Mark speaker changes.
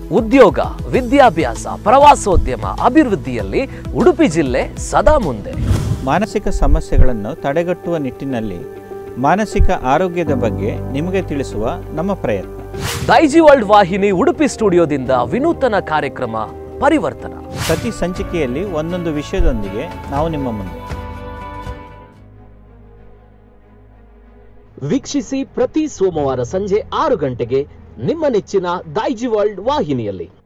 Speaker 1: ಉದ್ಯೋಗ ವಿದ್ಯಾಭ್ಯಾಸ ಪ್ರವಾಸೋದ್ಯಮ ಅಭಿವೃದ್ಧಿಯಲ್ಲಿ ಉಡುಪಿ ಜಿಲ್ಲೆ ಸದಾ ಮುಂದೆ
Speaker 2: ಮಾನಸಿಕ ಸಮಸ್ಯೆಗಳನ್ನು ತಡೆಗಟ್ಟುವ ನಿಟ್ಟಿನಲ್ಲಿ ಮಾನಸಿಕ ಆರೋಗ್ಯದ ಬಗ್ಗೆ ನಿಮಗೆ ತಿಳಿಸುವ ನಮ್ಮ ಪ್ರಯತ್ನ
Speaker 1: ದೈಜಿ ವರ್ಲ್ಡ್ ವಾಹಿನಿ ಉಡುಪಿ ಸ್ಟುಡಿಯೋದಿಂದ ವಿನೂತನ ಕಾರ್ಯಕ್ರಮ ಪರಿವರ್ತನ
Speaker 2: ಪ್ರತಿ ಸಂಚಿಕೆಯಲ್ಲಿ ಒಂದೊಂದು ವಿಷಯದೊಂದಿಗೆ ನಾವು ನಿಮ್ಮ ಮುಂದೆ
Speaker 1: ವೀಕ್ಷಿಸಿ ಪ್ರತಿ ಸೋಮವಾರ ಸಂಜೆ ಆರು ಗಂಟೆಗೆ ನಿಮ್ಮ ನೆಚ್ಚಿನ ದೈಜಿ ವರ್ಲ್ಡ್ ವಾಹಿನಿಯಲ್ಲಿ